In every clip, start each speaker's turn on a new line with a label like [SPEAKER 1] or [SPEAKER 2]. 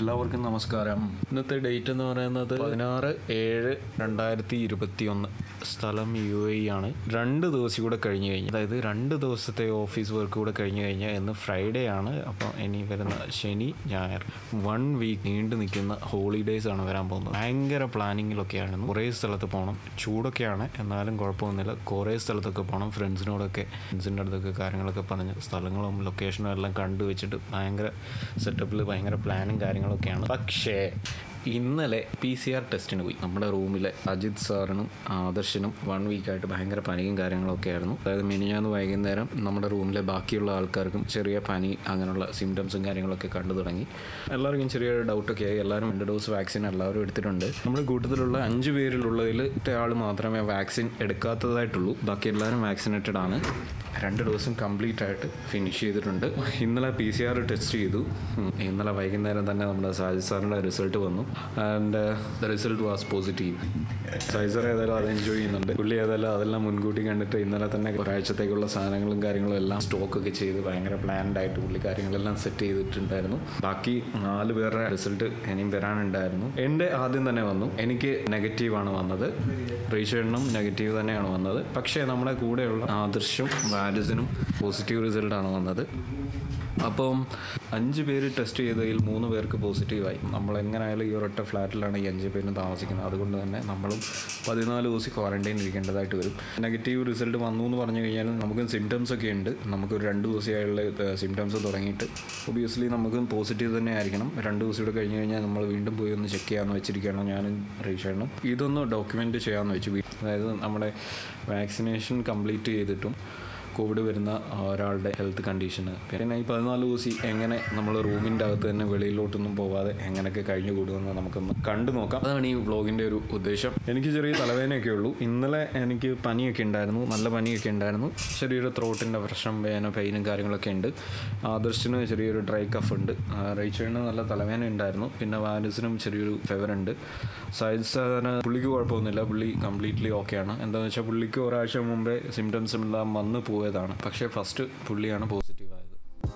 [SPEAKER 1] എല്ലാവർക്കും നമസ്കാരം ഇന്നത്തെ ഡേറ്റ് എന്ന് പറയുന്നത് പതിനാറ് ഏഴ് രണ്ടായിരത്തി ഇരുപത്തി ഒന്ന് സ്ഥലം യു എ ആണ് രണ്ട് ദിവസം കൂടെ കഴിഞ്ഞ് കഴിഞ്ഞാൽ അതായത് രണ്ട് ദിവസത്തെ ഓഫീസ് വർക്ക് കൂടെ കഴിഞ്ഞ് കഴിഞ്ഞാൽ ഇന്ന് ഫ്രൈഡേ ആണ് അപ്പോൾ ഇനി വരുന്ന ശനി ഞായർ വൺ വീക്ക് നീണ്ടു നിൽക്കുന്ന ഹോളിഡേയ്സ് ആണ് വരാൻ പോകുന്നത് ഭയങ്കര പ്ലാനിങ്ങിലൊക്കെയാണ് കുറേ സ്ഥലത്ത് പോകണം ചൂടൊക്കെയാണ് എന്നാലും കുഴപ്പമൊന്നുമില്ല കുറേ സ്ഥലത്തൊക്കെ പോകണം ഫ്രണ്ട്സിനോടൊക്കെ ഫ്രണ്ട്സിൻ്റെ അടുത്തൊക്കെ കാര്യങ്ങളൊക്കെ പറഞ്ഞ് സ്ഥലങ്ങളും ലൊക്കേഷനും എല്ലാം കണ്ടു വെച്ചിട്ട് ഭയങ്കര സെറ്റപ്പിൽ ഭയങ്കര പ്ലാനും കാര്യങ്ങളൊക്കെയാണ് പക്ഷേ ഇന്നലെ പി സി ആർ ടെസ്റ്റിന് പോയി നമ്മുടെ റൂമിലെ അജിത് സാറിനും ആദർശനും വൺ വീക്കായിട്ട് ഭയങ്കര പനിയും കാര്യങ്ങളൊക്കെ ആയിരുന്നു അതായത് മിനിഞ്ഞാന്ന് വൈകുന്നേരം നമ്മുടെ റൂമിലെ ബാക്കിയുള്ള ആൾക്കാർക്കും ചെറിയ പനി അങ്ങനെയുള്ള സിംറ്റംസും കാര്യങ്ങളൊക്കെ കണ്ടു തുടങ്ങി എല്ലാവർക്കും ചെറിയൊരു ഡൗട്ടൊക്കെ ആയി എല്ലാവരും രണ്ട് ഡോസ് വാക്സിൻ എല്ലാവരും എടുത്തിട്ടുണ്ട് നമ്മുടെ കൂട്ടത്തിലുള്ള അഞ്ച് പേരിലുള്ളതിൽ ആൾ മാത്രമേ വാക്സിൻ എടുക്കാത്തതായിട്ടുള്ളൂ ബാക്കി എല്ലാവരും വാക്സിനേറ്റഡ് ആണ് രണ്ട് ഡോസും കംപ്ലീറ്റ് ആയിട്ട് ഫിനിഷ് ചെയ്തിട്ടുണ്ട് ഇന്നലെ പി സി ആർ ടെസ്റ്റ് ചെയ്തു ഉം, ഇന്നലെ വൈകുന്നേരം തന്നെ നമ്മുടെ സാജി സാറിൻ്റെ റിസൾട്ട് വന്നു and the result was positive സൈസർ ഏതായാലും അത് എൻജോയ് ചെയ്യുന്നുണ്ട് പുള്ളി ഏതായാലും അതെല്ലാം മുൻകൂട്ടി കണ്ടിട്ട് ഇന്നലെ തന്നെ ഒരാഴ്ചത്തേക്കുള്ള സാധനങ്ങളും കാര്യങ്ങളും എല്ലാം സ്റ്റോക്ക് ഒക്കെ ചെയ്ത് ഭയങ്കര പ്ലാൻഡ് ആയിട്ട് പുള്ളി കാര്യങ്ങളെല്ലാം സെറ്റ് ചെയ്തിട്ടുണ്ടായിരുന്നു ബാക്കി നാല് പേരുടെ റിസൾട്ട് ഇനിയും വരാനുണ്ടായിരുന്നു എൻ്റെ ആദ്യം തന്നെ വന്നു എനിക്ക് നെഗറ്റീവ് ആണ് വന്നത് റീഷേണിനും നെഗറ്റീവ് തന്നെയാണ് വന്നത് പക്ഷേ നമ്മുടെ കൂടെയുള്ള ആദർശും വാരിസിനും പോസിറ്റീവ് റിസൾട്ടാണ് വന്നത് അപ്പം അഞ്ച് പേര് ടെസ്റ്റ് ചെയ്തതിൽ മൂന്ന് പേർക്ക് പോസിറ്റീവായി നമ്മൾ എങ്ങനെയായാലും ഈ ഒരൊറ്റ ഫ്ലാറ്റിലാണ് ഈ അഞ്ച് പേരും താമസിക്കുന്നത് അതുകൊണ്ട് തന്നെ നമ്മളും പതിനാല് ദിവസം ക്വാറൻറ്റൈൻ ഇരിക്കേണ്ടതായിട്ട് വരും നെഗറ്റീവ് റിസൾട്ട് വന്നു എന്ന് പറഞ്ഞു കഴിഞ്ഞാൽ നമുക്ക് സിംറ്റംസ് ഒക്കെ ഉണ്ട് നമുക്കൊരു രണ്ട് ദിവസമായുള്ള സിംറ്റംസ് തുടങ്ങിയിട്ട് ഒബിയസ്ലി നമുക്ക് പോസിറ്റീവ് തന്നെ ആയിരിക്കണം രണ്ട് ദിവസം കൂടെ കഴിഞ്ഞ് കഴിഞ്ഞാൽ നമ്മൾ വീണ്ടും പോയി ഒന്ന് ചെക്ക് ചെയ്യാമെന്ന് വെച്ചിരിക്കുകയാണ് ഞാനും റീഷേണും ഇതൊന്ന് ഡോക്യുമെൻ്റ് ചെയ്യാമെന്ന് വെച്ചു അതായത് നമ്മുടെ വാക്സിനേഷൻ കംപ്ലീറ്റ് ചെയ്തിട്ടും കോവിഡ് വരുന്ന ഒരാളുടെ ഹെൽത്ത് കണ്ടീഷന് പിന്നെ ഈ പതിനാല് ദിവസം എങ്ങനെ നമ്മൾ റൂമിൻ്റെ അകത്ത് തന്നെ വെളിയിലോട്ടൊന്നും പോവാതെ എങ്ങനെയൊക്കെ കഴിഞ്ഞു കൂടുമെന്ന് നമുക്കൊന്ന് കണ്ടു നോക്കാം അതാണ് ഈ വ്ളോഗിൻ്റെ ഒരു ഉദ്ദേശം എനിക്ക് ചെറിയ തലവേദനയൊക്കെ ഉള്ളൂ ഇന്നലെ എനിക്ക് പനിയൊക്കെ ഉണ്ടായിരുന്നു നല്ല പനിയൊക്കെ ഉണ്ടായിരുന്നു ചെറിയൊരു ത്രോട്ടിൻ്റെ പ്രശ്നം വേന പെയിനും കാര്യങ്ങളൊക്കെ ഉണ്ട് ആദർശിന് ചെറിയൊരു ഡ്രൈ കഫ് ഉണ്ട് റൈച്ചേണിന് നല്ല തലവേദന ഉണ്ടായിരുന്നു പിന്നെ വാലിസിനും ചെറിയൊരു ഫെവർ ഉണ്ട് സൈൻസിന് പുള്ളിക്ക് കുഴപ്പമൊന്നുമില്ല പുള്ളി കംപ്ലീറ്റ്ലി ഓക്കെയാണ് എന്താണെന്ന് വെച്ചാൽ പുള്ളിക്ക് ഒരാഴ്ച മുമ്പേ സിംറ്റംസ് എല്ലാം വന്ന് പോയതാണ് പക്ഷേ ഫസ്റ്റ് പുള്ളിയാണ് പോസിറ്റീവ് ആയത്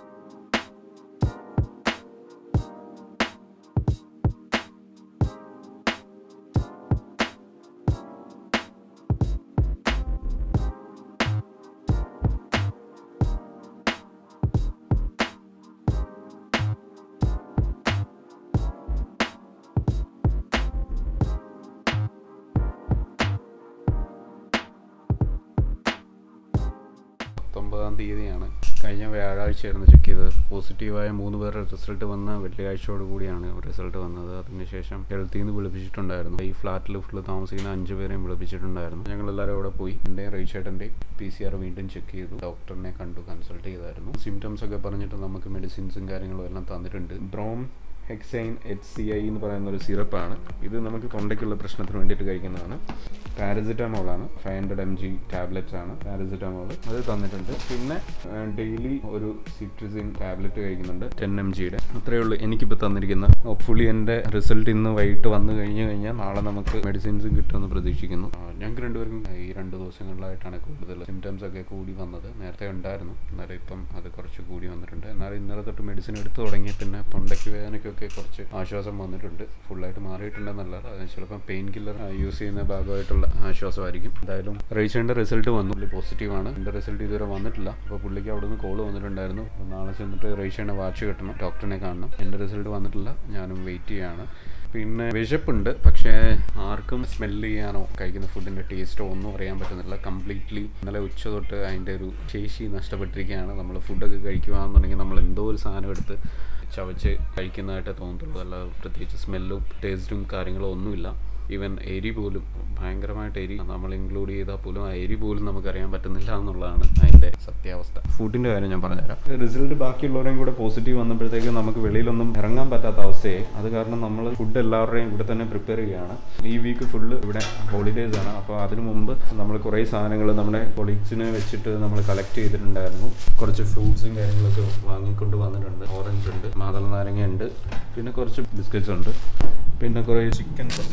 [SPEAKER 1] പത്തൊമ്പതാം തീയതിയാണ് കഴിഞ്ഞ വ്യാഴാഴ്ചയായിരുന്നു ചെക്ക് ചെയ്തത് പോസിറ്റീവായ മൂന്ന് പേരുടെ റിസൾട്ട് വന്ന വെള്ളിയാഴ്ചയോട് കൂടിയാണ് റിസൾട്ട് വന്നത് അതിനുശേഷം ഹെൽത്തിൽ നിന്ന് വിളിപ്പിച്ചിട്ടുണ്ടായിരുന്നു ഈ ഫ്ലാറ്റിൽ ഫുള്ള് താമസിക്കുന്ന അഞ്ച് പേരെയും വിളിപ്പിച്ചിട്ടുണ്ടായിരുന്നു ഞങ്ങൾ എല്ലാവരും അവിടെ പോയി എൻ്റെയും റൈച്ചേട്ടൻ്റെയും പി സി ആർ വീണ്ടും ചെക്ക് ചെയ്തു ഡോക്ടറിനെ കണ്ടു കൺസൾട്ട് ചെയ്തായിരുന്നു സിംറ്റംസ് ഒക്കെ പറഞ്ഞിട്ട് നമുക്ക് മെഡിസിൻസും കാര്യങ്ങളും എല്ലാം തന്നിട്ടുണ്ട് bromhexine H C I എന്ന് പറയുന്ന ഒരു സിറപ്പാണ് ഇത് നമുക്ക് തൊണ്ടയ്ക്കുള്ള പ്രശ്നത്തിന് വേണ്ടിയിട്ട് കഴിക്കുന്നതാണ് പാരസിറ്റമോൾ ആണ് five hundred M G tablets ആണ് പാരസിറ്റമോൾ അത് തന്നിട്ടുണ്ട് പിന്നെ ഡെയിലി ഒരു സിട്രിസിൻ ടാബ്ലറ്റ് കഴിക്കുന്നുണ്ട് ടെൻ എം ജിയുടെ അത്രയേ ഉള്ളൂ എനിക്കിപ്പോൾ തന്നിരിക്കുന്ന ഹോപ്പ്ഫുള്ളി എൻ്റെ റിസൾട്ട് ഇന്ന് വൈകിട്ട് വന്നു കഴിഞ്ഞ് കഴിഞ്ഞാൽ നാളെ നമുക്ക് മെഡിസിൻസും കിട്ടുമെന്ന് പ്രതീക്ഷിക്കുന്നു ആ, ഞങ്ങൾക്ക് രണ്ടുപേർക്കും ഈ രണ്ട് ദിവസങ്ങളിലായിട്ടാണ് കൂടുതൽ സിംറ്റംസ് ഒക്കെ കൂടി വന്നത് നേരത്തെ ഉണ്ടായിരുന്നു എന്നാലും ഇപ്പം അത് കുറച്ച് കൂടി വന്നിട്ടുണ്ട് എന്നാൽ ഇന്നലെ തൊട്ട് മെഡിസിൻ എടുത്തു തുടങ്ങി പിന്നെ തൊണ്ടയ്ക്ക് വേദനയ്ക്കൊക്കെ കുറച്ച് ആശ്വാസം വന്നിട്ടുണ്ട് ഫുള്ളായിട്ട് മാറിയിട്ടുണ്ടെന്നല്ല അത് ചിലപ്പം പെയിൻ കില്ലർ യൂസ് ചെയ്യുന്ന ഭാഗമായിട്ടുള്ള ആശ്വാസമായിരിക്കും എന്തായാലും റീച്ചേണ്ട റിസൾട്ട് വന്നു പുള്ളി പോസിറ്റീവാണ് എൻ്റെ റിസൾട്ട് ഇതുവരെ വന്നിട്ടില്ല അപ്പോൾ പുള്ളിക്ക് അവിടെ നിന്ന് കോൾ വന്നിട്ടുണ്ടായിരുന്നു അപ്പോൾ നാളെ ചെന്നിട്ട് റീച്ചേണ്ട വാച്ച് കിട്ടണം ഡോക്ടറിനെ കാണണം എൻ്റെ റിസൾട്ട് വന്നിട്ടില്ല ഞാനും വെയിറ്റ് ചെയ്യാണ് പിന്നെ വിശപ്പുണ്ട് പക്ഷേ ആർക്കും സ്മെല്ല് ചെയ്യാനോ കഴിക്കുന്ന ഫുഡിൻ്റെ ടേസ്റ്റോ ഒന്നും അറിയാൻ പറ്റുന്നില്ല കംപ്ലീറ്റ്ലി ഇന്നലെ ഉച്ച തൊട്ട് അതിൻ്റെ ഒരു ശേഷി നഷ്ടപ്പെട്ടിരിക്കുകയാണ് നമ്മൾ ഫുഡൊക്കെ കഴിക്കുകയാണെന്നുണ്ടെങ്കിൽ നമ്മൾ എന്തോ ഒരു സാധനം എടുത്ത് ചവച്ച് കഴിക്കുന്നതായിട്ടേ തോന്നത്തുള്ളൂ അല്ലാതെ പ്രത്യേകിച്ച് സ്മെല്ലും ടേസ്റ്റും കാര്യങ്ങളോ ഒന്നുമില്ല ഈവൻ എരി പോലും ഭയങ്കരമായിട്ട് എരി നമ്മൾ ഇൻക്ലൂഡ് ചെയ്താൽ പോലും ആ എരി പോലും നമുക്കറിയാൻ പറ്റുന്നില്ല എന്നുള്ളതാണ് അതിൻ്റെ സത്യാവസ്ഥ ഫുഡിൻ്റെ കാര്യം ഞാൻ പറഞ്ഞുതരാം റിസൾട്ട് ബാക്കിയുള്ളവരെയും കൂടെ പോസിറ്റീവ് വന്നപ്പോഴത്തേക്ക് നമുക്ക് വെളിയിലൊന്നും ഇറങ്ങാൻ പറ്റാത്ത അവസ്ഥയായി അത് കാരണം നമ്മൾ ഫുഡ് എല്ലാവരുടെയും ഇവിടെ തന്നെ പ്രിപ്പയർ ചെയ്യുകയാണ് ഈ വീക്ക് ഫുള്ള് ഇവിടെ ഹോളിഡേയ്സ് ആണ് അപ്പോൾ അതിനു മുമ്പ് നമ്മൾ കുറേ സാധനങ്ങൾ നമ്മുടെ കൊളീഗ്സിനെ വെച്ചിട്ട് നമ്മൾ കളക്ട് ചെയ്തിട്ടുണ്ടായിരുന്നു കുറച്ച് ഫ്രൂട്ട്സും കാര്യങ്ങളൊക്കെ വാങ്ങിക്കൊണ്ട് വന്നിട്ടുണ്ട് ഓറഞ്ച് ഉണ്ട് മാതള നാരങ്ങ ഉണ്ട് പിന്നെ കുറച്ച് ബിസ്ക്കറ്റ്സ് ഉണ്ട് പിന്നെ കുറേ ചിക്കൻ കുറച്ച് വാങ്ങിച്ചു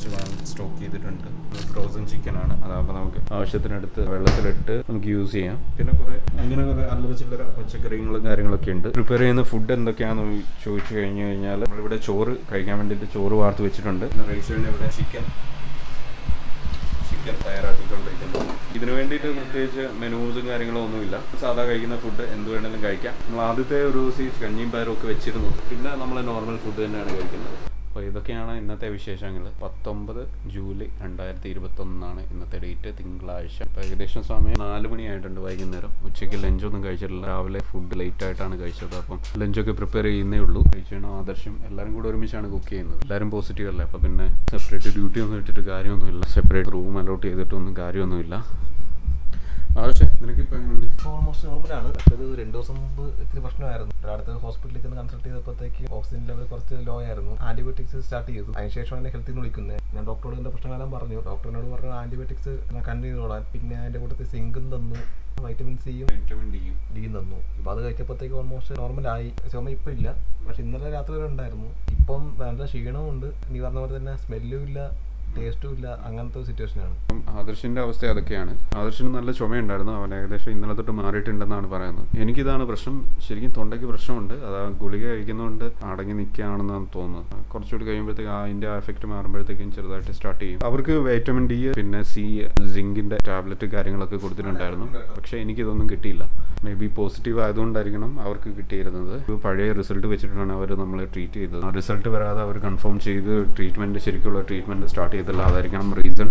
[SPEAKER 1] സ്റ്റോക്ക് ചെയ്തിട്ടുണ്ട് ഫ്രോസൺ ചിക്കൻ ആണ് അതാകുമ്പോൾ നമുക്ക് ആവശ്യത്തിനടുത്ത് വെള്ളത്തിലിട്ട് നമുക്ക് യൂസ് ചെയ്യാം പിന്നെ കുറേ അങ്ങനെ കുറേ അല്ലറ ചില്ലറ പച്ചക്കറികളും കാര്യങ്ങളൊക്കെ ഉണ്ട് പ്രിപ്പയർ ചെയ്യുന്ന ഫുഡ് എന്തൊക്കെയാണെന്ന് ചോദിച്ചു കഴിഞ്ഞു കഴിഞ്ഞാൽ നമ്മളിവിടെ ചോറ് കഴിക്കാൻ വേണ്ടിയിട്ട് ചോറ് വാർത്ത് വെച്ചിട്ടുണ്ട് റൈസിന് ഇവിടെ ചിക്കൻ ചിക്കൻ തയ്യാറാക്കിക്കൊണ്ടിരിക്കുന്നു ഇതിനു വേണ്ടിയിട്ട് പ്രത്യേകിച്ച് മെനൂസും കാര്യങ്ങളും ഒന്നുമില്ല സാധാ കഴിക്കുന്ന ഫുഡ് എന്ത് വേണമെങ്കിലും കഴിക്കാം നമ്മൾ ആദ്യത്തെ ഒരു ദിവസം ഈ കഞ്ഞിയും പയറും ഒക്കെ വെച്ചിരുന്നു പിന്നെ നമ്മൾ നോർമൽ ഫുഡ് തന്നെയാണ് കഴിക്കുന്നത് അപ്പോൾ ഇതൊക്കെയാണ് ഇന്നത്തെ വിശേഷങ്ങൾ പത്തൊമ്പത് ജൂലൈ രണ്ടായിരത്തി ഇരുപത്തൊന്നാണ് ഇന്നത്തെ ഡേറ്റ് തിങ്കളാഴ്ച അപ്പോൾ ഏകദേശം സമയം നാല് മണിയായിട്ടുണ്ട് വൈകുന്നേരം ഉച്ചയ്ക്ക് ലഞ്ചൊന്നും കഴിച്ചിട്ടില്ല രാവിലെ ഫുഡ് ലേറ്റ് ആയിട്ടാണ് കഴിച്ചത് അപ്പം ലഞ്ചൊക്കെ പ്രിപ്പയർ ചെയ്യുന്നേ ഉള്ളൂ കഴിച്ചാണ് ആദർശം എല്ലാവരും കൂടെ ഒരുമിച്ചാണ് കുക്ക് ചെയ്യുന്നത് എല്ലാവരും പോസിറ്റീവ് അല്ലേ അപ്പോൾ പിന്നെ സെപ്പറേറ്റ് ഡ്യൂട്ടി ഒന്നും ഇട്ടിട്ട് കാര്യമൊന്നുമില്ല സെപ്പറേറ്റ് റൂം അലോട്ട് ചെയ്തിട്ടൊന്നും കാര്യമൊന്നുമില്ല ആവശ്യം നിനക്കിപ്പോൾ എങ്ങനെയുണ്ട്
[SPEAKER 2] ഓൾമോസ്റ്റ് നോർമലാണ് പക്ഷേ ഇത് രണ്ട് ദിവസം മുമ്പ് ഇത്തിരി പ്രശ്നമായിരുന്നു ഒരാളത്ത് ഹോസ്പിറ്റലിൽ ചെന്ന് കൺസൾട്ട് ചെയ്തപ്പോഴത്തേക്ക് ഓക്സിജൻ ലെവൽ കുറച്ച് ലോ ആയിരുന്നു ആന്റിബയോട്ടിക്സ് സ്റ്റാർട്ട് ചെയ്തു അതിനുശേഷം എന്നെ ഹെൽത്തിൽ നിന്ന് വിളിക്കുന്നത് ഞാൻ ഡോക്ടറോട് എൻ്റെ പ്രശ്നമെല്ലാം പറഞ്ഞു ഡോക്ടറിനോട് പറഞ്ഞു ആന്റിബയോട്ടിക്സ് കണ്ടിന്യൂ ചെയ്തോളാൻ പിന്നെ അതിൻ്റെ കൂട്ടത്തിൽ സിങ്കും തന്നു വൈറ്റമിൻ സിയും
[SPEAKER 1] വൈറ്റമിൻ ഡിയും
[SPEAKER 2] ഡിയും തന്നു ഇപ്പം അത് കഴിച്ചപ്പോഴത്തേക്ക് ഓൾമോസ്റ്റ് നോർമലായി ചുമ ഇപ്പം ഇല്ല പക്ഷെ ഇന്നലെ രാത്രി വരെ ഉണ്ടായിരുന്നു ഇപ്പം നല്ല ക്ഷീണവും ഉണ്ട് നീ പറഞ്ഞ പോലെ തന്നെ സ്മെല്ലും ഇല്ല ടേസ്റ്റും ഇല്ല അങ്ങനത്തെ ഒരു സിറ്റുവേഷനാണ്
[SPEAKER 1] അപ്പം ആദർശിന്റെ അവസ്ഥ അതൊക്കെയാണ് ആദർശിന് നല്ല ചുമയുണ്ടായിരുന്നു അവൻ ഏകദേശം ഇന്നലെ തൊട്ട് മാറിയിട്ടുണ്ടെന്നാണ് പറയുന്നത് എനിക്കിതാണ് പ്രശ്നം ശരിക്കും തൊണ്ടയ്ക്ക് പ്രശ്നമുണ്ട് അത് ആ ഗുളിക കഴിക്കുന്നതുകൊണ്ട് അടങ്ങി നിൽക്കുകയാണെന്നാണ് തോന്നുന്നത് കുറച്ചുകൂടി കഴിയുമ്പോഴത്തേക്ക് അതിന്റെ ആ എഫക്റ്റ് മാറുമ്പോഴത്തേക്കും ചെറുതായിട്ട് സ്റ്റാർട്ട് ചെയ്യും അവർക്ക് വൈറ്റമിൻ ഡി പിന്നെ സി സിങ്കിന്റെ ടാബ്ലറ്റ് കാര്യങ്ങളൊക്കെ കൊടുത്തിട്ടുണ്ടായിരുന്നു പക്ഷേ എനിക്കിതൊന്നും കിട്ടിയില്ല മേ ബി പോസിറ്റീവ് ആയതുകൊണ്ടായിരിക്കണം അവർക്ക് കിട്ടിയിരുന്നത് ഒരു പഴയ റിസൾട്ട് വെച്ചിട്ടാണ് അവർ നമ്മളെ ട്രീറ്റ് ചെയ്തത് ആ റിസൾട്ട് വരാതെ അവർ കൺഫേം ചെയ്ത് ട്രീറ്റ്മെന്റ് ശരിക്കുള്ള ട്രീറ്റ്മെന്റ് സ്റ്റാർട്ട് ചെയ്തില്ല അതായിരിക്കണം റീസൺ